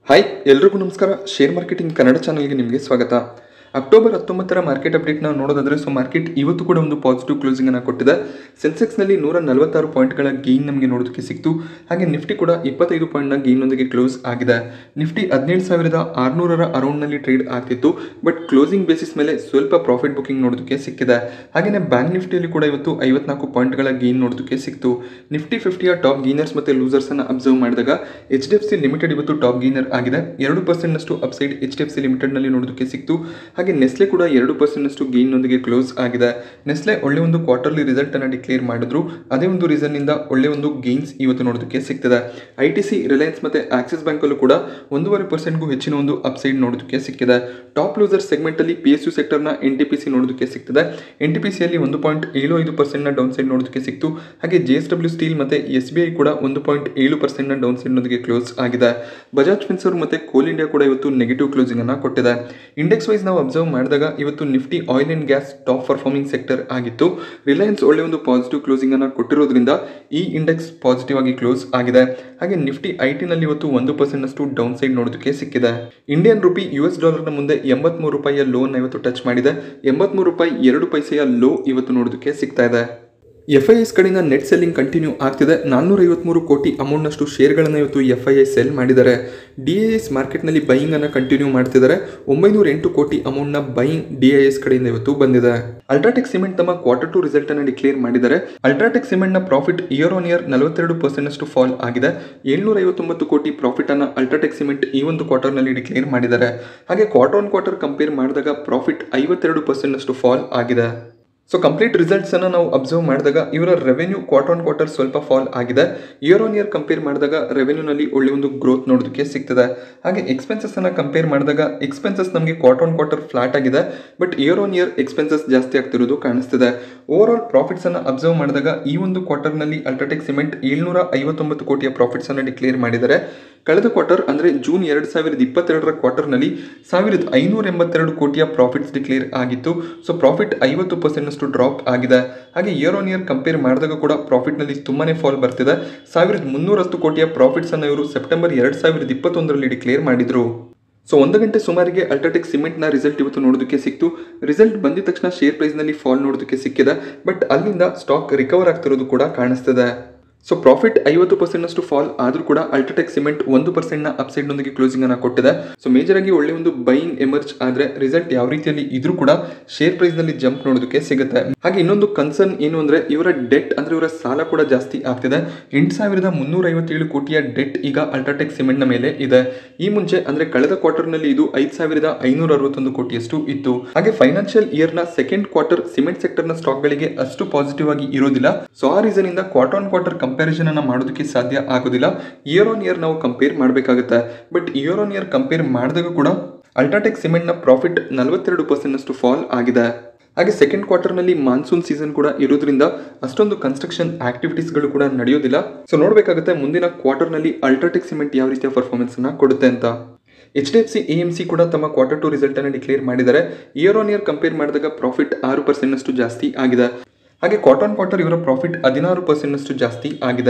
hi ಎಲ್ರಿಗೂ ನಮಸ್ಕಾರ share marketing Kannada ಚಾನಲ್ಗೆ ನಿಮಗೆ ಸ್ವಾಗತ ಅಕ್ಟೋಬರ್ ಹತ್ತೊಂಬತ್ತರ ಮಾರ್ಕೆಟ್ ಅಪ್ಡೇಟ್ನ ನೋಡೋದಾದ್ರೆ ಸೊ ಮಾರ್ಕೆಟ್ ಇವತ್ತು ಕೂಡ ಒಂದು ಪಾಸಿಟಿವ್ ಕ್ಲೋಸಿಂಗ್ ಅನ್ನು ಕೊಟ್ಟಿದೆ ಸೆನ್ಸೆಕ್ಸ್ನಲ್ಲಿ ನೂರ ನಲವತ್ತಾರು ಪಾಯಿಂಟ್ಗಳ ಗೇನ್ ನಮಗೆ ನೋಡೋದಕ್ಕೆ ಸಿಕ್ತು ಹಾಗೆ ನಿಫ್ಟಿ ಕೂಡ ಇಪ್ಪತ್ತೈದು ಪಾಯಿಂಟ್ನ ಗೇನ್ನೊಂದಿಗೆ ಕ್ಲೋಸ್ ಆಗಿದೆ ನಿಫ್ಟಿ ಹದಿನೇಳು ಸಾವಿರದ ಆರುನೂರರ ಅರೌಂಡ್ನಲ್ಲಿ ಟ್ರೇಡ್ ಆಗ್ತಿತ್ತು ಬಟ್ ಕ್ಲೋಸಿಂಗ್ ಬೇಸಿಸ್ ಮೇಲೆ ಸ್ವಲ್ಪ ಪ್ರಾಫಿಟ್ ಬುಕಿಂಗ್ ನೋಡೋದಕ್ಕೆ ಸಿಕ್ಕಿದೆ ಹಾಗೆಯೇ ಬ್ಯಾಂಕ್ ನಿಫ್ಟಿಯಲ್ಲಿ ಕೂಡ ಇವತ್ತು ಐವತ್ನಾಲ್ಕು ಪಾಯಿಂಟ್ಗಳ ಗೇನ್ ನೋಡೋದಕ್ಕೆ ಸಿಕ್ತು ನಿಫ್ಟಿ ಫಿಫ್ಟಿಯ ಟಾಪ್ ಗೇನರ್ಸ್ ಮತ್ತು ಲೂಸರ್ಸ್ ಅನ್ನು ಅಬ್ಸರ್ವ್ ಮಾಡಿದಾಗ H D F C limited ಇವತ್ತು ಟಾಪ್ ಗೇನರ್ ಆಗಿದೆ ಎರಡು ಪರ್ಸೆಂಟ್ನಷ್ಟು upside H D F C ಲಿಮಿಟೆಡ್ನಲ್ಲಿ ನೋಡೋದಕ್ಕೆ ಸಿಕ್ತು ಹಾಗೆ ನೆಸ್ಲೆ ಕೂಡ ಎರಡು ಪರ್ಸೆಂಟ್ನಷ್ಟು ಗೇನ್ನೊಂದಿಗೆ ಕ್ಲೋಸ್ ಆಗಿದೆ ನೆಸ್ಲೆ ಒಳ್ಳೆ ಒಂದು ಕ್ವಾರ್ಟರ್ಲಿ ರಿಸಲ್ಟ್ ಅನ್ನು ಡಿಕ್ಲೇರ್ ಮಾಡಿದ್ರು ಅದೇ ಒಂದು ರೀಸನ್ ಇಂದ ಒಳ್ಳೆ ಒಂದು ಗೇನ್ಸ್ ಇವತ್ತು ನೋಡೋದಕ್ಕೆ ಸಿಗ್ತದೆ ಐ ಟಿ ಸಿ ರಿಲಯನ್ಸ್ ಮತ್ತೆ ಆಕ್ಸಿಸ್ ಬ್ಯಾಂಕಲ್ಲೂ ಕೂಡ ಒಂದೂವರೆ ಪರ್ಸೆಂಟ್ಗೂ ಹೆಚ್ಚಿನ ಒಂದು ಅಪ್ಸೈಡ್ ನೋಡೋದಕ್ಕೆ ಸಿಕ್ಕಿದೆ ಟಾಪ್ ಲೂಸರ್ ಸೆಗ್ಮೆಂಟ್ ಅಲ್ಲಿ ಪಿ ಎಸ್ ಯು ಸೆಕ್ಟರ್ನ ಎನ್ ಟಿ ಪಿ ಸಿ ನೋಡೋದಕ್ಕೆ ಸಿಗ್ತದೆ ಎನ್ ಟಿ ಪಿ ಸಿಯಲ್ಲಿ ಒಂದು ಪಾಯಿಂಟ್ ಏಳು ಐದು ಪರ್ಸೆಂಟ್ನ ಡೌನ್ ಸೈಡ್ ನೋಡೋದಕ್ಕೆ ಸಿಕ್ತು ಹಾಗೆ ಜೆ ಎಸ್ ಡಬ್ಲ್ಯೂ ಸ್ಟೀಲ್ ಮತ್ತೆ ಎಸ್ ಬಿ ಐ ಕೂಡ ಒಂದು ಪಾಯಿಂಟ್ ಏಳು ಪರ್ಸೆಂಟ್ನ ಡೌನ್ ಸೈಡ್ನೊಂದಿಗೆ ಕ್ಲೋಸ್ ಆಗಿದೆ ಬಜಾಜ್ ಫಿನ್ಸರ್ ಮತ್ತೆ ಕೋಲ್ ಇಂಡಿಯಾ ಕೂಡ ಇವತ್ತು ನೆಗೆಟಿವ್ ಕ್ಲೋಸಿಂಗ್ ಅನ್ನ ಕೊಟ್ಟಿದೆ ಇಂಡೆಕ್ಸ್ ವೈಸ್ ನಾವು ಅಬ್ಸರ್ವ್ ಮಾಡಿದಾಗ ಇವತ್ತು Nifty oil and gas top performing sector ಆಗಿತ್ತು ರಿಲಯನ್ಸ್ ಒಳ್ಳೆ ಒಂದು ಪಾಸಿಟಿವ್ ಕ್ಲೋಸಿಂಗ್ ಅನ್ನ ಕೊಟ್ಟಿರೋದ್ರಿಂದ ಈ ಇಂಡೆಕ್ಸ್ ಪಾಸಿಟಿವ್ ಆಗಿ ಕ್ಲೋಸ್ ಆಗಿದೆ ಹಾಗೆ ನಿಫ್ಟಿ ಐ ಟಿನಲ್ಲಿ ಇವತ್ತು ಒಂದು ಪರ್ಸೆಂಟ್ ಅಷ್ಟು ಡೌನ್ ಸೈಡ್ ನೋಡೋದಕ್ಕೆ ಸಿಕ್ಕಿದೆ ಇಂಡಿಯನ್ ರುಪಿ ಯು ಎಸ್ ಡಾಲರ್ನ ಮುಂದೆ ಎಂಬತ್ಮೂರು ರೂಪಾಯಿಯ ಲೋನ್ ಇವತ್ತು ಟಚ್ ಮಾಡಿದೆ ಎಂಬತ್ಮೂರು ರೂಪಾಯಿ ಎರಡು ಪೈಸೆಯ ಲೋ ಇವತ್ತು ನೋಡೋದಕ್ಕೆ ಸಿಗ್ತಾ ಇದೆ ಎಫ್ ಐ ಎಸ್ ಕಡೆಯಿಂದ ನೆಟ್ ಸೆಲ್ಲಿಂಗ್ ಕಂಟಿನ್ಯೂ ಆಗ್ತಿದೆ ನಾನ್ನೂರ ಐವತ್ಮೂರು ಕೋಟಿ ಅಮೌಂಟ್ನಷ್ಟು ಶೇರ್ಗಳನ್ನು ಇವತ್ತು ಎಫ್ ಐ ಐ ಸೆಲ್ ಮಾಡಿದ್ದಾರೆ ಡಿ ಐ ಎಸ್ ಮಾರ್ಕೆಟ್ನಲ್ಲಿ ಬೈಯಿಂಗ್ ಅನ್ನು ಕಂಟಿನ್ಯೂ ಮಾಡ್ತಿದ್ದಾರೆ ಒಂಬೈನೂರ ಎಂಟು ಕೋಟಿ ಅಮೌಂಟ್ನ ಬೈಯಿಂಗ್ ಡಿ ಐ ಎಸ್ ಕಡೆಯಿಂದ ಇವತ್ತು ಬಂದಿದೆ ಅಲ್ಟ್ರಾಟೆಕ್ ಸಿಮೆಂಟ್ ತಮ್ಮ ಕ್ವಾರ್ಟರ್ ಟು ರಿಸಲ್ಟ್ ಅನ್ನು ಡಿಕ್ಲೇರ್ ಮಾಡಿದ್ದಾರೆ ಅಲ್ಟ್ರಾಟೆಕ್ ಸಿಮೆಂಟ್ನ ಪ್ರಾಫಿಟ್ ಇಯರ್ ಆನ್ ಇಯರ್ ನಲವತ್ತೆರಡು ಪರ್ಸೆಂಟ್ ಅಷ್ಟು ಫಾಲ್ ಆಗಿದೆ ಏಳ್ನೂರ ಐವತ್ತೊಂಬತ್ತು ಕೋಟಿ ಪ್ರಾಫಿಟ್ ಅನ್ನು ಅಲ್ಟ್ರಾಟೆಕ್ ಸಿಮೆಂಟ್ ಈ ಒಂದು ಕ್ವಾರ್ಟರ್ನಲ್ಲಿ ಡಿಕ್ಲೇರ್ ಮಾಡಿದ್ದಾರೆ ಹಾಗೆ ಕ್ವಾರ್ಟರ್ ಆನ್ ಕ್ವಾರ್ಟರ್ ಕಂಪೇರ್ ಮಾಡಿದಾಗ ಪ್ರಾಫಿಟ್ ಐವತ್ತೆರಡು ಪರ್ಸೆಂಟ್ ಅಷ್ಟು ಫಾಲ್ ಆಗಿದೆ ಸೊ ಕಂಪ್ಲೀಟ್ ರಿಸಲ್ಟ್ಸ್ ಅನ್ನು ನಾವು ಅಬ್ಸರ್ವ್ ಮಾಡಿದಾಗ ಇವರ ರೆವೆನ್ಯೂ ಕ್ವಾರ್ಟರ್ ಆನ್ ಕ್ವಾರ್ಟರ್ ಸ್ವಲ್ಪ ಫಾಲ್ ಆಗಿದೆ ಇಯರ್ ಆನ್ ಇಯರ್ ಕಂಪೇರ್ ಮಾಡಿದಾಗ ರೆವೆನ್ಯೂನಲ್ಲಿ ಒಳ್ಳೆ ಒಂದು ಗ್ರೋತ್ ನೋಡೋದಕ್ಕೆ ಸಿಗ್ತದೆ ಹಾಗೆ ಎಕ್ಸ್ಪೆನ್ಸಸ್ ಅನ್ನ ಕಂಪೇರ್ ಮಾಡಿದಾಗ ಎಕ್ಸ್ಪೆನ್ಸಸ್ ನಮಗೆ ಕ್ವಾರ್ಟರ್ ಆನ್ ಕ್ವಾರ್ಟರ್ ಫ್ಲಾಟ್ ಆಗಿದೆ but year on year expenses ಜಾಸ್ತಿ ಆಗ್ತಿರೋದು ಕಾಣಿಸ್ತಿದೆ ಓವರ್ ಆಲ್ ಪ್ರಾಫಿಟ್ಸ್ ಅನ್ನ ಅಬ್ಸರ್ವ್ ಮಾಡಿದಾಗ ಈ ಒಂದು ಕ್ವಾರ್ಟರ್ನಲ್ಲಿ ಅಲ್ಟ್ರಾಟೆಕ್ ಸಿಮೆಂಟ್ ಏಳ್ನೂರ ಐವತ್ತೊಂಬತ್ತು ಕೋಟಿಯ ಪ್ರಾಫಿಟ್ಸ್ ಅನ್ನು ಡಿಕ್ಲೇರ್ ಮಾಡಿದ್ದಾರೆ ಕಳೆದ ಕ್ವಾರ್ಟರ್ ಅಂದರೆ ಜೂನ್ ಎರಡು ಸಾವಿರದ ಇಪ್ಪತ್ತೆರಡರ ಕ್ವಾರ್ಟರ್ನಲ್ಲಿ ಸಾವಿರದ ಐನೂರ ಎಂಬತ್ತೆರಡು ಕೋಟಿಯ ಪ್ರಾಫಿಟ್ಸ್ ಡಿಕ್ಲೇರ್ ಆಗಿತ್ತು ಸೊ ಪ್ರಾಫಿಟ್ ಐವತ್ತು ಪರ್ಸೆಂಟ್ನಷ್ಟು ಡ್ರಾಪ್ ಆಗಿದೆ ಹಾಗೆ ಇಯರ್ ಆನ್ ಇಯರ್ ಕಂಪೇರ್ ಮಾಡಿದಾಗ ಕೂಡ ಪ್ರಾಫಿಟ್ನಲ್ಲಿ ತುಂಬಾನೇ ಫಾಲ್ ಬರ್ತಿದೆ ಸಾವಿರದ ಮುನ್ನೂರತ್ತು ಕೋಟಿಯ ಪ್ರಾಫಿಟ್ಸ್ ಅನ್ನು ಇವರು ಸೆಪ್ಟೆಂಬರ್ ಎರಡು ಸಾವಿರದ ಇಪ್ಪತ್ತೊಂದರಲ್ಲಿ ಡಿಕ್ಲೇರ್ ಮಾಡಿದ್ರು ಸೊ ಒಂದು ಗಂಟೆ ಸುಮಾರಿಗೆ ಅಲ್ಟ್ರಾಟೆಕ್ ಸಿಮೆಂಟ್ನ ರಿಸಲ್ಟ್ ಇವತ್ತು ನೋಡೋದಕ್ಕೆ ಸಿಕ್ತು ರಿಸಲ್ಟ್ ಬಂದಿದ ತಕ್ಷಣ ಶೇರ್ ಪ್ರೈಸ್ನಲ್ಲಿ ಫಾಲ್ ನೋಡೋದಕ್ಕೆ ಸಿಕ್ಕಿದೆ ಬಟ್ ಅಲ್ಲಿಂದ ಸ್ಟಾಕ್ ರಿಕವರ್ ಆಗ್ತಿರೋದು ಕೂಡ ಕಾಣಿಸ್ತಿದೆ ಸೊ ಪ್ರಾಫಿಟ್ ಐವತ್ತು ಪರ್ಸೆಂಟ್ನಷ್ಟು ಫಾಲ್ ಆದರೂ ಕೂಡ ಅಲ್ಟ್ರಾಟೆಕ್ ಸಿಮೆಂಟ್ ಒಂದು ಪರ್ಸೆಂಟ್ನ ಅಪ್ಸೈಡ್ನೊಂದಿಗೆ ಕ್ಲೋಸಿಂಗ್ ಅನ್ನು ಕೊಟ್ಟಿದೆ ಸೊ ಮೇಜರ್ ಆಗಿ ಒಳ್ಳೆ ಒಂದು ಬೈಯಿಂಗ್ ಎಮರ್ಜ್ ಆದರೆ ರಿಸಲ್ಟ್ ಯಾವ ರೀತಿಯಲ್ಲಿ ಇದ್ರೂ ಕೂಡ ಶೇರ್ ಪ್ರೈಸ್ನಲ್ಲಿ ಜಂಪ್ ನೋಡೋದಕ್ಕೆ ಸಿಗುತ್ತೆ ಹಾಗೆ ಇನ್ನೊಂದು ಕನ್ಸರ್ನ್ ಏನು ಅಂದರೆ ಇವರ ಡೆಟ್ ಅಂದರೆ ಇವರ ಸಾಲ ಕೂಡ ಜಾಸ್ತಿ ಆಗ್ತಿದೆ ಎಂಟು ಸಾವಿರದ ಮುನ್ನೂರ ಐವತ್ತೇಳು ಕೋಟಿಯ ಡೆಟ್ ಈಗ ಅಲ್ಟ್ರಾಟೆಕ್ ಸಿಮೆಂಟ್ನ ಮೇಲೆ ಇದೆ ಈ ಮುಂಚೆ ಅಂದರೆ ಕಳೆದ ಕ್ವಾರ್ಟರ್ನಲ್ಲಿ ಇದು ಐದು ಸಾವಿರದ ಐನೂರ ಅರವತ್ತೊಂದು ಕೋಟಿಯಷ್ಟು ಇತ್ತು ಹಾಗೆ ಫೈನಾನ್ಷಿಯಲ್ ಇಯರ್ನ ಸೆಕೆಂಡ್ ಕ್ವಾರ್ಟರ್ ಸಿಮೆಂಟ್ ಸೆಕ್ಟರ್ನ ಸ್ಟಾಕ್ಗಳಿಗೆ ಅಷ್ಟು ಪಾಸಿಟಿವ್ ಆಗಿ ಇರೋದಿಲ್ಲ ಸೊ ಆ ರೀಸನ್ ಇಂದ ಕ್ವಾರ್ಟರ್ ಆನ್ ಕ್ವಾರ್ಟರ್ ಕಂಪ್ಯಾರಿಸನ್ ಅನ್ನ ಮಾಡೋದಕ್ಕೆ ಸಾಧ್ಯ ಆಗೋದಿಲ್ಲ ಇಯರ್ ಆನ್ ಇಯರ್ ನಾವು ಕಂಪೇರ್ ಮಾಡಬೇಕಾಗುತ್ತೆ but year on year compare ಮಾಡಿದಾಗ ಕೂಡ ಅಲ್ಟ್ರಾಟೆಕ್ ಸಿಮೆಂಟ್ನ ಪ್ರಾಫಿಟ್ ನಲವತ್ತೆರಡು ಪರ್ಸೆಂಟ್ನಷ್ಟು ಫಾಲ್ ಆಗಿದೆ ಹಾಗೆ ಸೆಕೆಂಡ್ ಕ್ವಾರ್ಟರ್ನಲ್ಲಿ ಮಾನ್ಸೂನ್ ಸೀಸನ್ ಕೂಡ ಇರೋದ್ರಿಂದ ಅಷ್ಟೊಂದು ಕನ್ಸ್ಟ್ರಕ್ಷನ್ ಆಕ್ಟಿವಿಟೀಸ್ಗಳು ಕೂಡ ನಡೆಯೋದಿಲ್ಲ ಸೊ ನೋಡಬೇಕಾಗುತ್ತೆ ಮುಂದಿನ ಕ್ವಾರ್ಟರ್ನಲ್ಲಿ ಅಲ್ಟ್ರಾಟೆಕ್ ಸಿಮೆಂಟ್ ಯಾವ ರೀತಿಯ ಪರ್ಫಾರ್ಮೆನ್ಸ್ ಅನ್ನ ಕೊಡುತ್ತೆ ಅಂತ H D F C A M C ಕೂಡ ತಮ್ಮ ಕ್ವಾರ್ಟರ್ ಟು ರಿಸಲ್ಟ್ ಅನ್ನು ಡಿಕ್ಲೇರ್ ಮಾಡಿದ್ದಾರೆ ಇಯರ್ ಆನ್ ಇಯರ್ ಕಂಪೇರ್ ಮಾಡಿದಾಗ ಪ್ರಾಫಿಟ್ ಆರು ಪರ್ಸೆಂಟ್ನಷ್ಟು ಜಾಸ್ತಿ ಆಗಿದೆ ಹಾಗೆ ಕ್ವಾರ್ಟರ್ ಆನ್ ಕ್ವಾರ್ಟರ್ ಇವರ ಪ್ರಾಫಿಟ್ ಹದಿನಾರು ಪರ್ಸೆಂಟ್ನಷ್ಟು ಜಾಸ್ತಿ ಆಗಿದೆ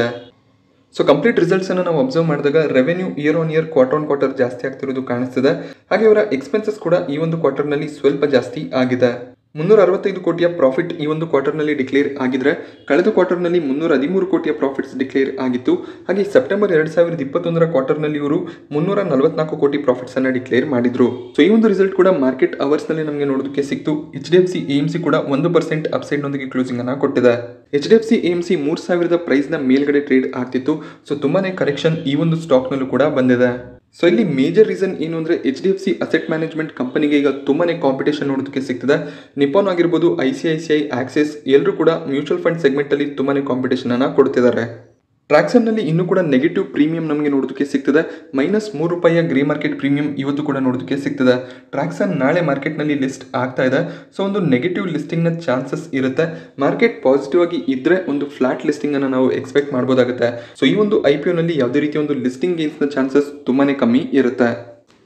ಸೊ ಕಂಪ್ಲೀಟ್ ರಿಸಲ್ಟ್ಸ್ ಅನ್ನು ನಾವು ಅಬ್ಸರ್ವ್ ಮಾಡಿದಾಗ revenue year on year quarter on quarter ಜಾಸ್ತಿ ಆಗ್ತಿರೋದು ಕಾಣಿಸ್ತಿದೆ ಹಾಗೆ ಇವರ ಎಕ್ಸ್ಪೆನ್ಸಸ್ ಕೂಡ ಈ ಒಂದು ಕ್ವಾರ್ಟರ್ನಲ್ಲಿ ಸ್ವಲ್ಪ ಜಾಸ್ತಿ ಆಗಿದೆ ಮುನ್ನೂರ ಅರವತ್ತೈದು ಕೋಟಿಯ ಪ್ರಾಫಿಟ್ ಈ ಒಂದು ಕ್ವಾರ್ಟರ್ನಲ್ಲಿ ಡಿಕ್ಲೇರ್ ಆಗಿದ್ರೆ ಕಳೆದ ಕ್ವಾರ್ಟರ್ನಲ್ಲಿ ಮುನ್ನೂರ ಹದಿಮೂರು ಕೋಟಿಯ ಪ್ರಾಫಿಟ್ಸ್ ಡಿಕ್ಲೇರ್ ಆಗಿತ್ತು ಹಾಗೆ ಸೆಪ್ಟೆಂಬರ್ ಎರಡು ಸಾವಿರದ ಇಪ್ಪತ್ತೊಂದರ ಕ್ವಾರ್ಟರ್ನಲ್ಲಿ ಇವರು ಮುನ್ನೂರ ನಲವತ್ನಾಲ್ಕು ಕೋಟಿ ಪ್ರಾಫಿಟ್ಸ್ ಅನ್ನ ಡಿಕ್ಲೇರ್ ಮಾಡಿದ್ರು ಸೊ ಈ ಒಂದು ರಿಸಲ್ಟ್ ಕೂಡ ಮಾರ್ಕೆಟ್ ಅವರ್ಸ್ನಲ್ಲಿ ನಮಗೆ ನೋಡೋದಕ್ಕೆ ಸಿಕ್ತು H D F C M C ಕೂಡ ಒಂದು ಪರ್ಸೆಂಟ್ ಅಪ್ಸೈಡ್ನೊಂದಿಗೆ ಕ್ಲೋಸಿಂಗ್ ಅನ್ನ ಕೊಟ್ಟಿದೆ ಎಚ್ ಡಿ ಎಫ್ ಸಿ ಎಮ್ ಸಿ ಮೂರು ಸಾವಿರದ ಪ್ರೈಸ್ನ ಮೇಲ್ಗಡೆ ಟ್ರೇಡ್ ಆಗ್ತಿತ್ತು ಸೊ ತುಂಬಾನೇ ಕರೆಕ್ಷನ್ ಈ ಒಂದು ಸ್ಟಾಕ್ನಲ್ಲೂ ಕೂಡ ಬಂದಿದೆ ಸೊ ಇಲ್ಲಿ ಮೇಜರ್ ರೀಸನ್ ಏನು ಅಂದರೆ H D F C asset management ಕಂಪನಿಗೆ ಈಗ ತುಂಬಾನೇ ಕಾಂಪಿಟೇಷನ್ ನೋಡೋದಕ್ಕೆ ಸಿಗ್ತದೆ ನಿಪಾನ್ ಆಗಿರ್ಬೋದು I C I C I Axis ಎಲ್ಲರೂ ಕೂಡ ಮ್ಯೂಚುವಲ್ ಫಂಡ್ ಸೆಗ್ಮೆಂಟಲ್ಲಿ ತುಂಬಾನೇ ಕಾಂಪಿಟೇಷನ್ ಅನ್ನ ಕೊಡ್ತಿದ್ದಾರೆ ಟ್ರಾಕ್ಸನ್ನಲ್ಲಿ ಇನ್ನೂ ಕೂಡ ನೆಗೆಟಿವ್ ಪ್ರೀಮಿಯಂ ನಮಗೆ ನೋಡೋದಕ್ಕೆ ಸಿಗ್ತದೆ ಮೈನಸ್ ಮೂರು ರೂಪಾಯಿಯ ಗ್ರೇ ಮಾರ್ಕೆಟ್ ಪ್ರೀಮಿಯಂ ಇವತ್ತು ಕೂಡ ನೋಡೋದಕ್ಕೆ ಸಿಗ್ತದೆ ಟ್ರಾಕ್ಸನ್ ನಾಳೆ ಮಾರ್ಕೆಟ್ನಲ್ಲಿ ಲಿಸ್ಟ್ ಆಗ್ತಾ ಇದೆ ಸೊ ಒಂದು ನೆಗೆಟಿವ್ ಲಿಸ್ಟಿಂಗ್ನ ಚಾನ್ಸಸ್ ಇರುತ್ತೆ ಮಾರ್ಕೆಟ್ ಪಾಸಿಟಿವ್ ಆಗಿ ಇದ್ರೆ ಒಂದು ಫ್ಲಾಟ್ ಲಿಸ್ಟಿಂಗ್ ಅನ್ನು ನಾವು ಎಕ್ಸ್ಪೆಕ್ಟ್ ಮಾಡ್ಬೋದಾಗುತ್ತೆ ಸೊ ಈ ಒಂದು ಐ ಪಿ ನಲ್ಲಿ ಯಾವುದೇ ರೀತಿಯ ಒಂದು ಲಿಸ್ಟಿಂಗ್ ಗೇನ್ಸ್ನ ಚಾನ್ಸಸ್ ತುಂಬಾನೇ ಕಮ್ಮಿ ಇರುತ್ತೆ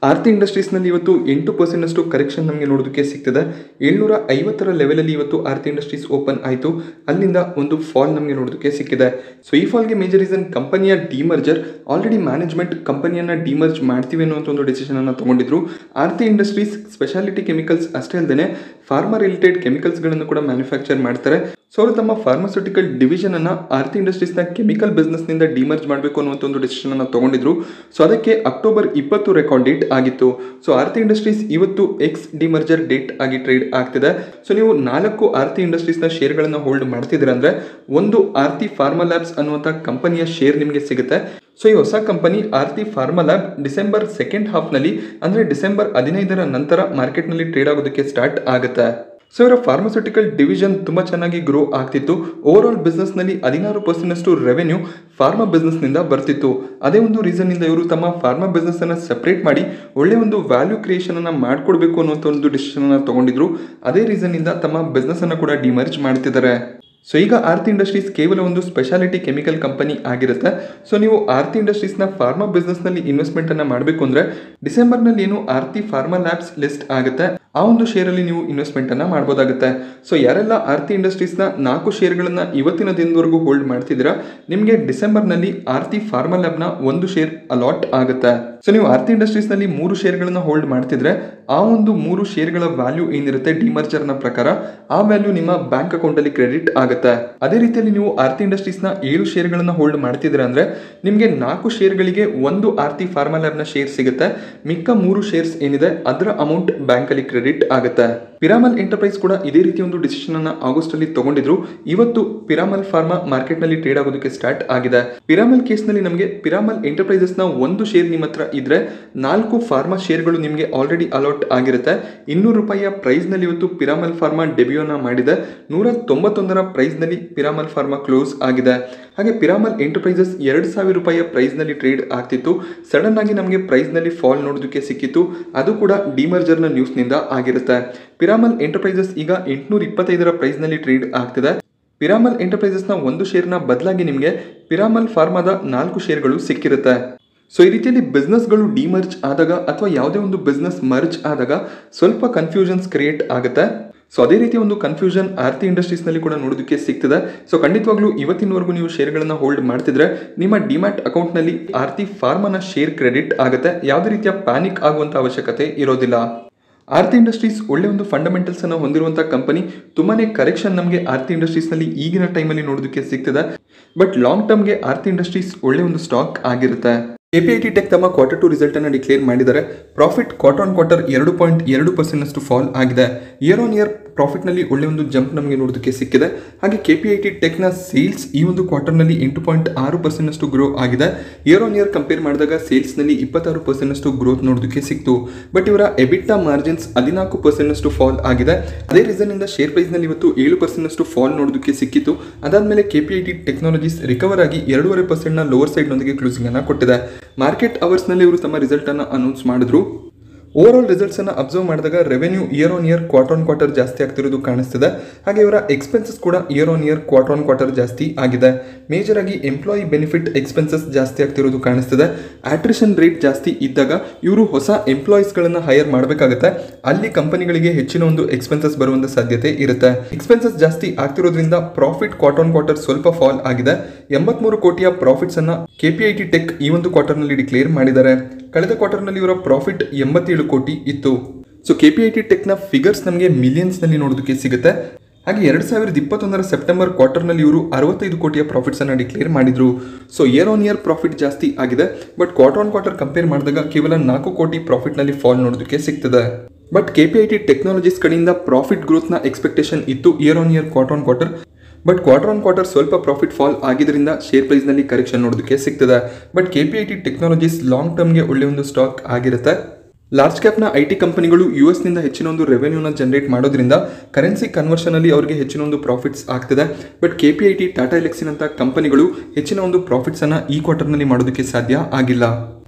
ಆರ್ತಿ ಇಂಡಸ್ಟ್ರೀಸ್ನಲ್ಲಿ ಇವತ್ತು ಎಂಟು ಪರ್ಸೆಂಟಷ್ಟು ಕರೆಕ್ಷನ್ ನಮಗೆ ನೋಡೋದಕ್ಕೆ ಸಿಗ್ತದೆ ಏಳ್ನೂರ ಐವತ್ತರ ಲೆವೆಲಲ್ಲಿ ಇವತ್ತು ಆರ್ತಿ ಇಂಡಸ್ಟ್ರೀಸ್ ಓಪನ್ ಆಯಿತು ಅಲ್ಲಿಂದ ಒಂದು ಫಾಲ್ ನಮಗೆ ನೋಡೋದಕ್ಕೆ ಸಿಕ್ಕಿದೆ ಸೊ ಈ ಫಾಲ್ಗೆ ಮೇಜರ್ ರೀಸನ್ ಕಂಪನಿಯ ಡಿಮರ್ಜರ್ ಆಲ್ರೆಡಿ ಮ್ಯಾನೇಜ್ಮೆಂಟ್ ಕಂಪನಿಯನ್ನು ಡಿಮರ್ಜ್ ಮಾಡ್ತೀವಿ ಅನ್ನುವಂಥ ಒಂದು ಡಿಸಿಷನ್ ಅನ್ನು ತಗೊಂಡಿದ್ರು ಆರ್ತಿ ಇಂಡಸ್ಟ್ರೀಸ್ ಸ್ಪೆಷಾಲಿಟಿ ಕೆಮಿಕಲ್ಸ್ ಅಷ್ಟೇ ಅಲ್ಲದೆ ಫಾರ್ಮಾ ರಿಲೇಟೆಡ್ ಕೆಮಿಕಲ್ಸ್ಗಳನ್ನು ಕೂಡ ಮ್ಯಾನುಫ್ಯಾಕ್ಚರ್ ಮಾಡ್ತಾರೆ ಸೊ ಅವರು ತಮ್ಮ ಫಾರ್ಮಾಸ್ಯೂಟಿಕಲ್ ಡಿವಿಷನ್ ಅನ್ನ ಆರ್ತಿ ಇಂಡಸ್ಟ್ರೀಸ್ನ ಕೆಮಿಕಲ್ ಬಿಸ್ನೆಸ್ನಿಂದ ಡಿಮರ್ಜ್ ಮಾಡಬೇಕು ಅನ್ನುವಂಥ ಒಂದು ಡಿಸಿಷನ್ ಅನ್ನು ತಗೊಂಡಿದ್ರು ಸೊ ಅದಕ್ಕೆ ಅಕ್ಟೋಬರ್ ಇಪ್ಪತ್ತು ರೆಕಾರ್ಡ್ ಡೇಟ್ ಆಗಿತ್ತು ಸೊ ಆರ್ತಿ ಇಂಡಸ್ಟ್ರೀಸ್ ಇವತ್ತು ಎಕ್ಸ್ ಡಿಮರ್ಜರ್ ಡೇಟ್ ಆಗಿ ಟ್ರೇಡ್ ಆಗ್ತಿದೆ ಸೊ ನೀವು ನಾಲ್ಕು ಆರ್ತಿ ಇಂಡಸ್ಟ್ರೀಸ್ನ ಶೇರ್ಗಳನ್ನು ಹೋಲ್ಡ್ ಮಾಡ್ತಿದ್ದೀರ ಅಂದ್ರೆ ಒಂದು ಆರ್ತಿ ಫಾರ್ಮಾ ಲ್ಯಾಬ್ಸ್ ಅನ್ನುವಂಥ ಕಂಪನಿಯ ಶೇರ್ ನಿಮಗೆ ಸಿಗುತ್ತೆ ಸೊ ಈ ಹೊಸ company Aarti pharma lab December second ಹಾಫ್ನಲ್ಲಿ ಅಂದರೆ ಡಿಸೆಂಬರ್ ಹದಿನೈದರ ನಂತರ ಮಾರ್ಕೆಟ್ನಲ್ಲಿ ಟ್ರೇಡ್ ಆಗೋದಕ್ಕೆ ಸ್ಟಾರ್ಟ್ ಆಗುತ್ತೆ ಸೊ ಇವರ ಫಾರ್ಮಾಸ್ಯೂಟಿಕಲ್ ಡಿವಿಷನ್ ತುಂಬ ಚೆನ್ನಾಗಿ ಗ್ರೋ ಆಗ್ತಿತ್ತು ಓವರ್ ಆಲ್ ಬಿಸ್ನೆಸ್ನಲ್ಲಿ ಹದಿನಾರು ಪರ್ಸೆಂಟಷ್ಟು ರೆವೆನ್ಯೂ ಫಾರ್ಮಾ ಬಿಸ್ನೆಸ್ನಿಂದ ಬರ್ತಿತ್ತು ಅದೇ ಒಂದು ರೀಸನ್ನಿಂದ ಇವರು ತಮ್ಮ ಫಾರ್ಮಾ ಬಿಸ್ನೆಸ್ಸನ್ನು ಸಪ್ರೇಟ್ ಮಾಡಿ ಒಳ್ಳೆ ಒಂದು ವ್ಯಾಲ್ಯೂ ಕ್ರಿಯೇಷನನ್ನು ಮಾಡಿಕೊಡ್ಬೇಕು ಅನ್ನುವಂಥ ಒಂದು ಡಿಸಿಷನನ್ನು ತಗೊಂಡಿದ್ರು ಅದೇ ರೀಸನ್ನಿಂದ ತಮ್ಮ ಬಿಸ್ನೆಸ್ಸನ್ನು ಕೂಡ ಡಿಮರ್ಜ್ ಮಾಡ್ತಿದ್ದಾರೆ ಸೊ ಈಗ ಆರ್ತಿ ಇಂಡಸ್ಟ್ರೀಸ್ ಕೇವಲ ಒಂದು ಸ್ಪೆಷಾಲಿಟಿ ಕೆಮಿಕಲ್ ಕಂಪನಿ ಆಗಿರುತ್ತೆ ಸೊ ನೀವು ಆರ್ತಿ ಇಂಡಸ್ಟ್ರೀಸ್ನ ಫಾರ್ಮಾ ಬಿಸ್ನೆಸ್ನಲ್ಲಿ ಇನ್ವೆಸ್ಟ್ಮೆಂಟನ್ನು ಮಾಡಬೇಕು ಅಂದರೆ ಡಿಸೆಂಬರ್ನಲ್ಲಿ ಏನು ಆರ್ತಿ ಫಾರ್ಮಾ ಲ್ಯಾಬ್ಸ್ ಲಿಸ್ಟ್ ಆಗುತ್ತೆ ಆ ಒಂದು ಶೇರಲ್ಲಿ ನೀವು ಇನ್ವೆಸ್ಟ್ಮೆಂಟನ್ನು ಮಾಡ್ಬೋದಾಗುತ್ತೆ ಸೊ ಯಾರೆಲ್ಲ ಆರ್ತಿ ಇಂಡಸ್ಟ್ರೀಸ್ನ ನಾಲ್ಕು ಶೇರ್ಗಳನ್ನು ಇವತ್ತಿನ ದಿನದವರೆಗೂ ಹೋಲ್ಡ್ ಮಾಡ್ತಿದ್ದೀರಾ ನಿಮಗೆ ಡಿಸೆಂಬರ್ನಲ್ಲಿ ಆರ್ತಿ ಫಾರ್ಮಾ ಲ್ಯಾಬ್ನ ಒಂದು ಶೇರ್ ಅಲಾಟ್ ಆಗುತ್ತೆ ಸೊ ನೀವು ಆರ್ತಿ ಇಂಡಸ್ಟ್ರೀಸ್ನಲ್ಲಿ ಮೂರು ಶೇರ್ಗಳನ್ನು ಹೋಲ್ಡ್ ಮಾಡ್ತಿದ್ರೆ ಆ ಒಂದು ಮೂರು ಶೇರ್ಗಳ ವ್ಯಾಲ್ಯೂ ಏನಿರುತ್ತೆ ಡಿಮರ್ಜರ್ನ ಪ್ರಕಾರ ಆ ವ್ಯಾಲ್ಯೂ ನಿಮ್ಮ ಬ್ಯಾಂಕ್ ಅಕೌಂಟಲ್ಲಿ ಕ್ರೆಡಿಟ್ ಆಗುತ್ತೆ ಅದೇ ರೀತಿಯಲ್ಲಿ ನೀವು ಆರ್ತಿ ಇಂಡಸ್ಟ್ರೀಸ್ನ ಏಳು ಶೇರ್ಗಳನ್ನು ಹೋಲ್ಡ್ ಮಾಡ್ತಿದ್ರೆ ಅಂದ್ರೆ ನಿಮಗೆ ನಾಲ್ಕು ಶೇರ್ಗಳಿಗೆ ಒಂದು ಆರ್ತಿ ಫಾರ್ಮಾ ಲ್ಯಾಬ್ನ ಶೇರ್ ಸಿಗುತ್ತೆ ಮಿಕ್ಕ ಮೂರು ಶೇರ್ಸ್ ಏನಿದೆ ಅದರ ಅಮೌಂಟ್ ಬ್ಯಾಂಕಲ್ಲಿ ಕ್ರೆಡಿಟ್ ಆಗುತ್ತೆ ಪಿರಾಮಲ್ ಎಂಟರ್ಪ್ರೈಸ್ ಕೂಡ ಇದೇ ರೀತಿ ಒಂದು ಡಿಸಿಷನ್ ಅನ್ನ ಆಗಸ್ಟ್ ಅಲ್ಲಿ ತಗೊಂಡಿದ್ರು ಇವತ್ತು ಪಿರಾಮಲ್ ಫಾರ್ಮಾ ಮಾರ್ಕೆಟ್ ನಲ್ಲಿ ಟ್ರೇಡ್ ಆಗೋದಕ್ಕೆ ಸ್ಟಾರ್ಟ್ ಆಗಿದೆ ಪಿರಾಮಲ್ ಕೇಸ್ ನಲ್ಲಿ ನಮಗೆ ಪಿರಾಮಲ್ ಎಂಟರ್ಪ್ರೈಸಸ್ ನ ಒಂದು ಶೇರ್ ನಿಮ್ಮ ಹತ್ರ ಇದ್ರೆ ನಾಲ್ಕು ಫಾರ್ಮಾ ಶೇರ್ಗಳು ನಿಮಗೆ ಆಲ್ರೆಡಿ ಅಲಾಟ್ ಆಗಿರುತ್ತೆ ಇನ್ನೂರು ರೂಪಾಯಿಯ ಪ್ರೈಸ್ ನಲ್ಲಿ ಇವತ್ತು ಪಿರಾಮಲ್ ಫಾರ್ಮಾ ಡೆಬ್ಯೂನ ಮಾಡಿದೆ ನೂರ ತೊಂಬತ್ತೊಂದರ ಪ್ರೈಸ್ ನಲ್ಲಿ ಪಿರಾಮಲ್ ಫಾರ್ಮಾ ಕ್ಲೋಸ್ ಆಗಿದೆ ಹಾಗೆ ಪಿರಾಮಲ್ ಎಂಟರ್ಪ್ರೈಸಸ್ ಎರಡು ಸಾವಿರ ರೂಪಾಯಿಯ ಪ್ರೈಸ್ ನಲ್ಲಿ ಟ್ರೇಡ್ ಆಗ್ತಿತ್ತು ಸಡನ್ ಆಗಿ ನಮಗೆ ಪ್ರೈಸ್ ನಲ್ಲಿ ಫಾಲ್ ನೋಡೋದಕ್ಕೆ ಸಿಕ್ಕಿತ್ತು ಅದು ಕೂಡ ಡಿಮರ್ಜರ್ನ ನ್ಯೂಸ್ ನಿಂದ ಆಗಿರುತ್ತೆ ಪಿರಾಮಲ್ ಎಂಟರ್ಪ್ರೈಸಸ್ ಈಗ ಎಂಟುನೂರ ಇಪ್ಪತ್ತೈದರ ಪ್ರೈಸ್ ನಲ್ಲಿ ಟ್ರೇಡ್ ಆಗ್ತಿದೆ ಪಿರಾಮಲ್ ಎಂಟರ್ಪ್ರೈಸಸ್ನ ಒಂದು ಶೇರ್ನ ಬದಲಾಗಿ ನಿಮಗೆ ಪಿರಾಮಲ್ ಫಾರ್ಮಾದ ನಾಲ್ಕು ಶೇರ್ಗಳು ಸಿಕ್ಕಿರುತ್ತೆ ಸೊ ಈ ರೀತಿಯಲ್ಲಿ ಬಿಸ್ನೆಸ್ಗಳು ಡಿಮರ್ಜ್ ಆದಾಗ ಅಥವಾ ಯಾವುದೇ ಒಂದು ಬಿಸ್ನೆಸ್ ಮರ್ಜ್ ಆದಾಗ ಸ್ವಲ್ಪ ಕನ್ಫ್ಯೂಷನ್ಸ್ ಕ್ರಿಯೇಟ್ ಆಗುತ್ತೆ ಸೊ ಅದೇ ರೀತಿಯ ಒಂದು ಕನ್ಫ್ಯೂಷನ್ ಆರ್ತಿ ಇಂಡಸ್ಟ್ರೀಸ್ನಲ್ಲಿ ಕೂಡ ನೋಡೋದಕ್ಕೆ ಸಿಗ್ತದೆ ಸೊ ಖಂಡಿತವಾಗ್ಲೂ ಇವತ್ತಿನವರೆಗೂ ನೀವು ಶೇರ್ಗಳನ್ನು ಹೋಲ್ಡ್ ಮಾಡ್ತಿದ್ರೆ ನಿಮ್ಮ ಡಿಮ್ಯಾಟ್ ಅಕೌಂಟ್ನಲ್ಲಿ ಆರ್ತಿ ಫಾರ್ಮನ ಶೇರ್ ಕ್ರೆಡಿಟ್ ಆಗುತ್ತೆ ಯಾವುದೇ ರೀತಿಯ ಪ್ಯಾನಿಕ್ ಆಗುವಂಥ ಅವಶ್ಯಕತೆ ಇರೋದಿಲ್ಲ ಆರ್ತಿ ಇಂಡಸ್ಟ್ರೀಸ್ ಒಳ್ಳೆ ಒಂದು ಫಂಡಮೆಂಟಲ್ಸ್ ಅನ್ನು ಹೊಂದಿರುವಂಥ ಕಂಪನಿ ತುಂಬಾನೇ ಕರೆಕ್ಷನ್ ನಮಗೆ ಆರ್ತಿ ಇಂಡಸ್ಟ್ರೀಸ್ನಲ್ಲಿ ಈಗಿನ ಟೈಮಲ್ಲಿ ನೋಡೋದಕ್ಕೆ ಸಿಗ್ತದೆ ಬಟ್ ಲಾಂಗ್ ಟರ್ಮ್ಗೆ ಆರ್ತಿ ಇಂಡಸ್ಟ್ರೀಸ್ ಒಳ್ಳೆ ಒಂದು ಸ್ಟಾಕ್ ಆಗಿರುತ್ತೆ ಎಪಿಐಟಿ ಟೆಕ್ ತಮ್ಮ ಕ್ವಾರ್ಟರ್ ಟು ರಿಸಲ್ಟ್ ಅನ್ನು ಡಿಕ್ಲೇರ್ ಮಾಡಿದ್ದಾರೆ ಪ್ರಾಫಿಟ್ ಕ್ವಾರ್ಟರ್ ಆನ್ ಕ್ವಾರ್ಟರ್ ಎರಡು ಪಾಯಿಂಟ್ ಎರಡು ಪರ್ಸೆಂಟ್ ಅಷ್ಟು ಫಾಲ್ ಆಗಿದೆ ಇಯರ್ ಆನ್ ಇಯರ್ ಪ್ರಾಫಿಟ್ನಲ್ಲಿ ಒಳ್ಳೆ ಒಂದು ಜಂಪ್ ನಮಗೆ ನೋಡೋದಕ್ಕೆ ಸಿಕ್ಕಿದೆ ಹಾಗೆ ಕೆ ಪಿ ಐ ಟಿ ಟೆಕ್ನ ಸೇಲ್ಸ್ ಈ ಒಂದು ಕ್ವಾರ್ಟರ್ನಲ್ಲಿ ಎಂಟು ಪಾಯಿಂಟ್ ಆರು ಪರ್ಸೆಂಟ್ ಅಷ್ಟು ಗ್ರೋ ಆಗಿದೆ ಇಯರ್ ಆನ್ ಇಯರ್ ಕಂಪೇರ್ ಮಾಡಿದಾಗ ಸೇಲ್ಸ್ನಲ್ಲಿ ಇಪ್ಪತ್ತಾರು ಪರ್ಸೆಂಟ್ ಅಷ್ಟು ಗ್ರೋತ್ ನೋಡೋದಕ್ಕೆ ಸಿಕ್ತು ಬಟ್ ಇವರ ಎಬಿಟಾ ಮಾರ್ಜಿನ್ಸ್ ಹದಿನಾಲ್ಕು ಪರ್ಸೆಂಟ್ ಅಷ್ಟು ಫಾಲ್ ಆಗಿದೆ ಅದೇ ರೀಸನ್ ಇಂದ ಶೇರ್ ಪ್ರೈಸ್ನಲ್ಲಿ ಇವತ್ತು ಏಳು ಪರ್ಸೆಂಟ್ ಅಷ್ಟು ಫಾಲ್ ನೋಡೋದಕ್ಕೆ ಸಿಕ್ಕಿತ್ತು ಅದಾದ್ಮೇಲೆ K P I T technologies recover ಆಗಿ ಎರಡೂವರೆ ಪರ್ಸೆಂಟ್ನ ಲೋವರ್ ಸೈಡ್ನೊಂದಿಗೆ ಕ್ಲೋಸಿಂಗ್ ಅನ್ನು ಕೊಟ್ಟಿದೆ ಮಾರ್ಕೆಟ್ ಅವರ್ಸ್ನಲ್ಲಿ ಇವರು ತಮ್ಮ ರಿಸಲ್ಟ್ ಅನ್ನು ಅನೌನ್ಸ್ ಮಾಡಿದ್ರು ಓವರ್ ಆಲ್ ರಿಸಲ್ಟ್ಸ್ ಅನ್ನು ಅಬ್ಸರ್ವ್ ಮಾಡಿದಾಗ revenue year on year quarter on quarter ಜಾಸ್ತಿ ಆಗ್ತಿರೋದು ಕಾಣಿಸ್ತಿದೆ ಹಾಗೆ ಇವರ ಎಕ್ಸ್ಪೆನ್ಸಸ್ ಕೂಡ year on year quarter on quarter ಜಾಸ್ತಿ ಆಗಿದೆ ಮೇಜರ್ ಆಗಿ ಎಂಪ್ಲಾಯಿ ಬೆನಿಫಿಟ್ ಎಕ್ಸ್ಪೆನ್ಸಸ್ ಜಾಸ್ತಿ ಆಗ್ತಿರೋದು ಕಾಣಿಸ್ತಿದೆ ಆಟ್ರಿಷನ್ ರೇಟ್ ಜಾಸ್ತಿ ಇದ್ದಾಗ ಇವರು ಹೊಸ ಎಂಪ್ಲಾಯೀಸ್ಗಳನ್ನು ಹೈಯರ್ ಮಾಡಬೇಕಾಗುತ್ತೆ ಅಲ್ಲಿ ಕಂಪನಿಗಳಿಗೆ ಹೆಚ್ಚಿನ ಒಂದು ಎಕ್ಸ್ಪೆನ್ಸಸ್ ಬರುವಂತ ಸಾಧ್ಯತೆ ಇರುತ್ತೆ ಎಕ್ಸ್ಪೆನ್ಸಸ್ ಜಾಸ್ತಿ ಆಗ್ತಿರೋದ್ರಿಂದ ಪ್ರಾಫಿಟ್ ಕ್ವಾರ್ಟರ್ ಆನ್ ಕ್ವಾರ್ಟರ್ ಸ್ವಲ್ಪ ಫಾಲ್ ಆಗಿದೆ ಎಂಬತ್ಮೂರು ಕೋಟಿಯ ಪ್ರಾಫಿಟ್ಸ್ ಅನ್ನ ಕೆಪಿಐಟಿ ಟೆಕ್ ಈ ಒಂದು ಕ್ವಾರ್ಟರ್ ನಲ್ಲಿ ಡಿಕ್ಲೇರ್ ಮಾಡಿದ್ದಾರೆ ಕಳೆದ ಕ್ವಾರ್ಟರ್ ನಲ್ಲಿ ಇವರ ಪ್ರಾಫಿಟ್ ಎಂಬತ್ತೇಳು ಕೋಟಿ ಇತ್ತು ಸೊ ಕೆಪಿಐಟಿ ಟೆಕ್ನ ಫಿಗರ್ಸ್ ನಮಗೆ ಮಿಲಿಯನ್ಸ್ ನಲ್ಲಿ ನೋಡೋದಕ್ಕೆ ಸಿಗುತ್ತೆ ಹಾಗೆ ಎರಡು ಸಾವಿರದ ಇಪ್ಪತ್ತೊಂದರ ಸೆಪ್ಟೆಂಬರ್ ಕ್ವಾರ್ಟರ್ನಲ್ಲಿ ಇವರು ಅರವತ್ತೈದು ಕೋಟಿಯ ಪ್ರಾಫಿಟ್ಸ್ ಅನ್ನ ಡಿಕ್ಲೇರ್ ಮಾಡಿದ್ರು so year on year profit ಜಾಸ್ತಿ ಆಗಿದೆ but quarter on quarter compare ಮಾಡಿದಾಗ ಕೇವಲ ನಾಲ್ಕು ಕೋಟಿ ಪ್ರಾಫಿಟ್ನಲ್ಲಿ ಫಾಲ್ ನೋಡೋದಕ್ಕೆ ಸಿಗ್ತದೆ ಬಟ್ ಕೆಪಿಐಟಿ ಟೆಕ್ನಾಲಜೀಸ್ ಕಡೆಯಿಂದ ಪ್ರಾಫಿಟ್ ಗ್ರೋತ್ನ ಎಕ್ಸ್ಪೆಕ್ಟೇಷನ್ ಇತ್ತು year on year quarter on quarter but quarter on quarter ಸ್ವಲ್ಪ ಪ್ರಾಫಿಟ್ ಫಾಲ್ ಆಗಿದ್ರಿಂದ ಶೇರ್ ಪ್ರೈಸ್ನಲ್ಲಿ ಕರೆಕ್ಷನ್ ನೋಡೋದಕ್ಕೆ ಸಿಗ್ತದೆ but K P I T technologies long ಟರ್ಮ್ಗೆ ಒಳ್ಳೆ ಒಂದು ಸ್ಟಾಕ್ ಆಗಿರುತ್ತೆ ಲಾರ್ಜ್ ಕ್ಯಾಪ್ನ ಐ ಟಿ ಕಂಪನಿಗಳು ಯು ಎಸ್ನಿಂದ ಹೆಚ್ಚಿನ ಒಂದು ರೆವೆನ್ಯೂನ ಜನರೇಟ್ ಮಾಡೋದ್ರಿಂದ ಕರೆನ್ಸಿ ಕನ್ವರ್ಷನಲ್ಲಿ ಅವರಿಗೆ ಹೆಚ್ಚಿನ ಒಂದು ಪ್ರಾಫಿಟ್ಸ್ ಆಗ್ತಿದೆ but K P I T Tata ಎಲೆಕ್ಸಿನಂಥ ಕಂಪನಿಗಳು ಹೆಚ್ಚಿನ ಒಂದು ಪ್ರಾಫಿಟ್ಸನ್ನು ಈ ಕ್ವಾರ್ಟರ್ನಲ್ಲಿ ಮಾಡೋದಕ್ಕೆ ಸಾಧ್ಯ ಆಗಿಲ್ಲ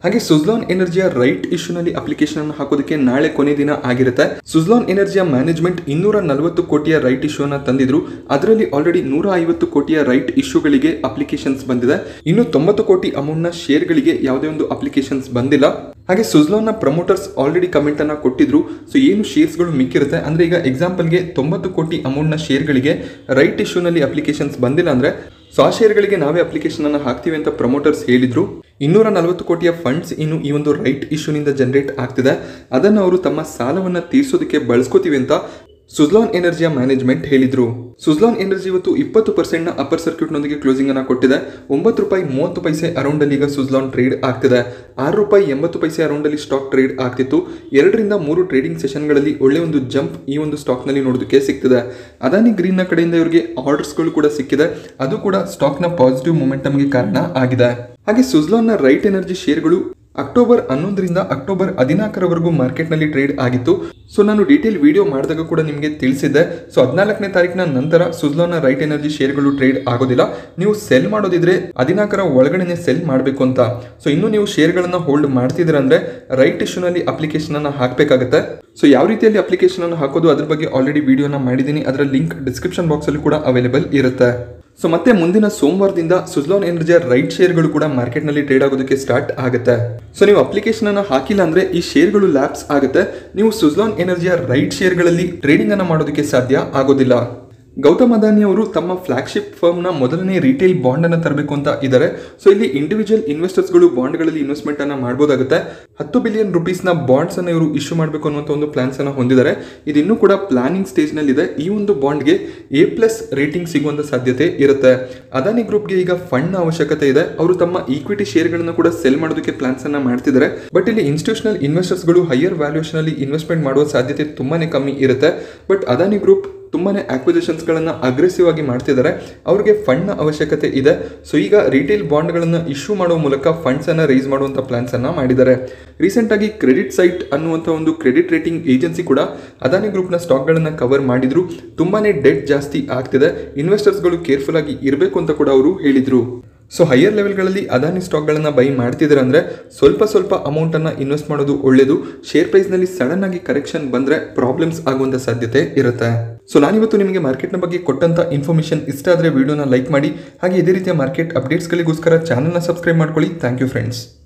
ಹಾಗೆ ಸುಜ್ಲಾನ್ ಎನರ್ಜಿಯ ರೈಟ್ ಇಶ್ಯೂನಲ್ಲಿ ಅಪ್ಲಿಕೇಶನ್ ಅನ್ನು ಹಾಕೋದಕ್ಕೆ ನಾಳೆ ಕೊನೆ ದಿನ ಆಗಿರುತ್ತೆ ಸುಜ್ಲಾನ್ ಎನರ್ಜಿಯ ಮ್ಯಾನೇಜ್ಮೆಂಟ್ ಇನ್ನೂರ ನಲವತ್ತು ಕೋಟಿಯ ರೈಟ್ ಇಶ್ಯೂ ಅನ್ನ ತಂದಿದ್ರು ಅದರಲ್ಲಿ ಆಲ್ರೆಡಿ ನೂರ ಐವತ್ತು ಕೋಟಿಯ ರೈಟ್ ಇಶ್ಯೂಗಳಿಗೆ ಅಪ್ಲಿಕೇಶನ್ಸ್ ಬಂದಿದೆ ಇನ್ನು ತೊಂಬತ್ತು ಕೋಟಿ ಅಮೌಂಟ್ ನ ಶೇರ್ಗಳಿಗೆ ಯಾವುದೇ ಒಂದು ಅಪ್ಲಿಕೇಶನ್ಸ್ ಬಂದಿಲ್ಲ ಹಾಗೆ ಸುಜ್ಲಾನ್ ನ ಪ್ರಮೋಟರ್ಸ್ ಆಲ್ರೆಡಿ ಕಮೆಂಟ್ ಅನ್ನ ಕೊಟ್ಟಿದ್ರು ಸೊ ಏನು ಶೇರ್ಸ್ಗಳು ಮಿಕ್ಕಿರುತ್ತೆ ಅಂದ್ರೆ ಈಗ ಎಕ್ಸಾಂಪಲ್ಗೆ ತೊಂಬತ್ತು ಕೋಟಿ ಅಮೌಂಟ್ ನ ಶೇರ್ಗಳಿಗೆ ರೈಟ್ ಇಶ್ಯೂನಲ್ಲಿ ಅಪ್ಲಿಕೇಶನ್ಸ್ ಬಂದಿಲ್ಲ ಅಂದ್ರೆ ಸೊ ಆ ಶೇರ್ಗಳಿಗೆ ನಾವೇ ಅಪ್ಲಿಕೇಶನ್ ಅನ್ನು ಹಾಕ್ತೀವಿ ಅಂತ ಪ್ರಮೋಟರ್ಸ್ ಹೇಳಿದ್ರು ಇನ್ನೂರ ನಲವತ್ತು ಕೋಟಿಯ ಫಂಡ್ಸ್ ಇನ್ನು ಈ ಒಂದು ರೈಟ್ ಇಶ್ಯೂನಿಂದ ಜನರೇಟ್ ಆಗ್ತಿದೆ ಅದನ್ನು ಅವರು ತಮ್ಮ ಸಾಲವನ್ನು ತೀರಿಸೋದಕ್ಕೆ ಬಳಸ್ಕೋತೀವಿ ಅಂತ ಸುಜ್ಲಾನ್ ಎನರ್ಜಿಯ ಮ್ಯಾನೇಜ್ಮೆಂಟ್ ಹೇಳಿದ್ರು ಸುಜ್ಲಾನ್ ಎನರ್ಜಿ ಇವತ್ತು ಇಪ್ಪತ್ತು ಪರ್ಸೆಂಟ್ ನ ಅಪ್ಪರ್ ಸರ್ಕ್ಯೂಟ್ ನೊಂದಿಗೆ ಕ್ಲೋಸಿಂಗ್ ಅನ್ನ ಕೊಟ್ಟಿದೆ ಒಂಬತ್ತು ರೂಪಾಯಿ ಮೂವತ್ತು ಪೈಸೆ ಅರೌಂಡ್ ಅಲ್ಲಿ ಈಗ ಸುಜ್ಲಾನ್ ಟ್ರೇಡ್ ಆಗ್ತಿದೆ ಆರು ರೂಪಾಯಿ ಎಂಬತ್ತು ಪೈಸೆ ಅರೌಂಡ್ ಅಲ್ಲಿ ಸ್ಟಾಕ್ ಟ್ರೇಡ್ ಆಗ್ತಿತ್ತು ಎರಡರಿಂದ ಮೂರು ಟ್ರೇಡಿಂಗ್ ಸೆಷನ್ಗಳಲ್ಲಿ ಒಳ್ಳೆ ಒಂದು ಜಂಪ್ ಈ ಒಂದು ಸ್ಟಾಕ್ ನಲ್ಲಿ ನೋಡೋದಕ್ಕೆ ಸಿಗ್ತಿದೆ ಅದಾನಿ ಗ್ರೀನ್ ನ ಕಡೆಯಿಂದ ಇವರಿಗೆ ಆರ್ಡರ್ಸ್ಗಳು ಕೂಡ ಸಿಕ್ಕಿದೆ ಅದು ಕೂಡ ಸ್ಟಾಕ್ ನ ಪಾಸಿಟಿವ್ ಮೊಮೆಂಟಮ್ಗೆ ಕಾರಣ ಆಗಿದೆ ಹಾಗೆ ಸುಜ್ಲಾನ್ ನ ರೈಟ್ ಎನರ್ಜಿ ಶೇರ್ಗಳು ಅಕ್ಟೋಬರ್ ಹನ್ನೊಂದರಿಂದ ಅಕ್ಟೋಬರ್ ಹದಿನಾಲ್ಕರವರೆಗೂ ಮಾರ್ಕೆಟ್ನಲ್ಲಿ ಟ್ರೇಡ್ ಆಗಿತ್ತು ಸೊ ನಾನು ಡೀಟೇಲ್ ವಿಡಿಯೋ ಮಾಡಿದಾಗ ಕೂಡ ನಿಮಗೆ ತಿಳಿಸಿದ್ದೆ ಸೊ ಹದಿನಾಲ್ಕನೇ ತಾರೀಕಿನ ನಂತರ ಸುಜ್ಲಾನ್ನ ರೈಟ್ ಎನರ್ಜಿ ಶೇರ್ಗಳು ಟ್ರೇಡ್ ಆಗೋದಿಲ್ಲ ನೀವು ಸೆಲ್ ಮಾಡೋದಿದ್ರೆ ಹದಿನಾಲ್ಕರ ಒಳಗಡೆನೆ ಸೆಲ್ ಮಾಡಬೇಕು ಅಂತ ಸೊ ಇನ್ನು ನೀವು ಶೇರ್ಗಳನ್ನು ಹೋಲ್ಡ್ ಮಾಡ್ತಿದ್ದೀರ ಅಂದ್ರೆ ರೈಟ್ ಇಶ್ಯೂನಲ್ಲಿ ಅಪ್ಲಿಕೇಶನ್ ಅನ್ನ ಹಾಕಬೇಕಾಗುತ್ತೆ ಸೊ ಯಾವ ರೀತಿಯಲ್ಲಿ ಅಪ್ಲಿಕೇಶನ್ ಅನ್ನು ಹಾಕೋದು ಅದ್ರ ಬಗ್ಗೆ ಆಲ್ರೆಡಿ ವಿಡಿಯೋನ ಮಾಡಿದ್ದೀನಿ ಅದರ ಲಿಂಕ್ ಡಿಸ್ಕ್ರಿಪ್ಷನ್ ಬಾಕ್ಸ್ ಅಲ್ಲಿ ಕೂಡ ಅವೈಲೇಬಲ್ ಇರುತ್ತೆ ಸೊ ಮತ್ತೆ ಮುಂದಿನ ಸೋಮವಾರದಿಂದ ಸುಜ್ಲಾನ್ ಎನರ್ಜಿಯ ರೈಟ್ ಶೇರ್ಗಳು ಕೂಡ ಮಾರ್ಕೆಟ್ನಲ್ಲಿ ಟ್ರೇಡ್ ಆಗೋದಕ್ಕೆ ಸ್ಟಾರ್ಟ್ ಆಗುತ್ತೆ ಸೊ ನೀವು ಅಪ್ಲಿಕೇಶನ್ ಅನ್ನ ಹಾಕಿಲ್ಲ ಅಂದ್ರೆ ಈ ಶೇರ್ಗಳು ಲ್ಯಾಪ್ಸ್ ಆಗುತ್ತೆ ನೀವು ಸುಜ್ಲಾನ್ ಎನರ್ಜಿಯ ರೈಟ್ ಶೇರ್ಗಳಲ್ಲಿ ಟ್ರೇಡಿಂಗ್ ಅನ್ನ ಮಾಡೋದಕ್ಕೆ ಸಾಧ್ಯ ಆಗೋದಿಲ್ಲ ಗೌತಮ್ ಅದಾನಿ ಅವರು ತಮ್ಮ ಫ್ಲಾಗ್ಶಿಪ್ ಫರ್ಮ್ನ ಮೊದಲನೇ ರಿಟೇಲ್ ಬಾಂಡ್ ಅನ್ನು ತರಬೇಕು ಅಂತ ಇದ್ದಾರೆ ಸೊ ಇಲ್ಲಿ ಇಂಡಿವಿಜುವಲ್ ಇನ್ವೆಸ್ಟರ್ಸ್ಗಳು ಬಾಂಡ್ಗಳಲ್ಲಿ ಇನ್ವೆಸ್ಟ್ಮೆಂಟ್ ಅನ್ನ ಮಾಡಬಹುದಾಗುತ್ತೆ ಹತ್ತು ಬಿಲಿಯನ್ ರುಪೀಸ್ನ ಬಾಂಡ್ಸ್ ಅನ್ನು ಇವರು ಇಶ್ಯೂ ಮಾಡಬೇಕು ಅನ್ನುವಂಥ ಒಂದು ಪ್ಲಾನ್ಸ್ ಅನ್ನು ಹೊಂದಿದ್ದಾರೆ ಇದು ಇನ್ನೂ ಕೂಡ ಪ್ಲಾನಿಂಗ್ ಸ್ಟೇಜ್ ನಲ್ಲಿ ಇದೆ ಈ ಒಂದು ಬಾಂಡ್ಗೆ ಎ ಪ್ಲಸ್ ರೇಟಿಂಗ್ ಸಿಗುವಂತ ಸಾಧ್ಯತೆ ಇರುತ್ತೆ ಅದಾನಿ ಗ್ರೂಪ್ಗೆ ಈಗ ಫಂಡ್ ಅವಶ್ಯಕತೆ ಇದೆ ಅವರು ತಮ್ಮ ಈಕ್ವಿಟಿ ಶೇರ್ಗಳನ್ನು ಕೂಡ ಸೆಲ್ ಮಾಡೋದಕ್ಕೆ ಪ್ಲಾನ್ಸ್ ಅನ್ನ ಮಾಡ್ತಿದ್ದಾರೆ ಬಟ್ ಇಲ್ಲಿ ಇನ್ಸ್ಟಿಟ್ಯೂಷನಲ್ ಇನ್ವೆಸ್ಟರ್ಸ್ಗಳು ಹೈಯರ್ ವ್ಯಾಲ್ಯೂಷನ್ ಅಲ್ಲಿ ಇನ್ವೆಸ್ಟ್ಮೆಂಟ್ ಮಾಡುವ ಸಾಧ್ಯತೆ ತುಂಬಾನೇ ಕಮ್ಮಿ ಇರುತ್ತೆ ಬಟ್ ಅದಾನಿ ಗ್ರೂಪ್ ತುಂಬಾನೇ ಗಳನ್ನ ಅಗ್ರೆಸಿವ್ ಆಗಿ ಮಾಡ್ತಿದ್ದಾರೆ ಅವ್ರಿಗೆ ಫಂಡ್ನ ಅವಶ್ಯಕತೆ ಇದೆ ಸೊ ಈಗ ರಿಟೇಲ್ ಬಾಂಡ್ಗಳನ್ನು ಇಶ್ಯೂ ಮಾಡುವ ಮೂಲಕ ಫಂಡ್ಸ್ ಅನ್ನ ರೈಸ್ ಮಾಡುವಂತ ಪ್ಲಾನ್ಸ್ ಅನ್ನ ಮಾಡಿದ್ದಾರೆ ರೀಸೆಂಟ್ ಆಗಿ ಕ್ರೆಡಿಟ್ ಸೈಟ್ ಅನ್ನುವಂಥ ಒಂದು ಕ್ರೆಡಿಟ್ ರೇಟಿಂಗ್ ಏಜೆನ್ಸಿ ಕೂಡ ಅದಾನಿ ಗ್ರೂಪ್ನ ಸ್ಟಾಕ್ಗಳನ್ನ ಕವರ್ ಮಾಡಿದ್ರು ತುಂಬಾನೇ ಡೆಟ್ ಜಾಸ್ತಿ ಆಗ್ತಿದೆ ಇನ್ವೆಸ್ಟರ್ಸ್ಗಳು ಕೇರ್ಫುಲ್ ಆಗಿ ಇರಬೇಕು ಅಂತ ಕೂಡ ಅವರು ಹೇಳಿದ್ರು ಸೊ ಹೈಯರ್ ಲೆವೆಲ್ಗಳಲ್ಲಿ ಅದಾನಿ ಸ್ಟಾಕ್ಗಳನ್ನು ಬೈ ಮಾಡ್ತಿದ್ದಾರೆ ಅಂದರೆ ಸ್ವಲ್ಪ ಸ್ವಲ್ಪ ಅಮೌಂಟನ್ನು ಇನ್ವೆಸ್ಟ್ ಮಾಡೋದು ಒಳ್ಳೆಯದು ಶೇರ್ ಪ್ರೈಸ್ನಲ್ಲಿ ಸಡನ್ ಆಗಿ ಕರೆಕ್ಷನ್ ಬಂದರೆ ಪ್ರಾಬ್ಲಮ್ಸ್ ಆಗುವಂಥ ಸಾಧ್ಯತೆ ಇರುತ್ತೆ ಸೊ ನಾನಿವತ್ತು ನಿಮಗೆ ಮಾರ್ಕೆಟ್ನ ಬಗ್ಗೆ ಕೊಟ್ಟಂತ ಇನ್ಫಾರ್ಮೇಷನ್ ಇಷ್ಟ ಆದರೆ ವಿಡಿಯೋನ ಲೈಕ್ ಮಾಡಿ ಹಾಗೆ ಇದೇ ರೀತಿಯ ಮಾರ್ಕೆಟ್ ಅಪ್ಡೇಟ್ಸ್ಗಳಿಗೋಸ್ಕರ ಚಾನಲ್ನ ಸಬ್ಸ್ಕ್ರೈಬ್ ಮಾಡ್ಕೊಳ್ಳಿ ಥ್ಯಾಂಕ್ ಯು ಫ್ರೆಂಡ್ಸ್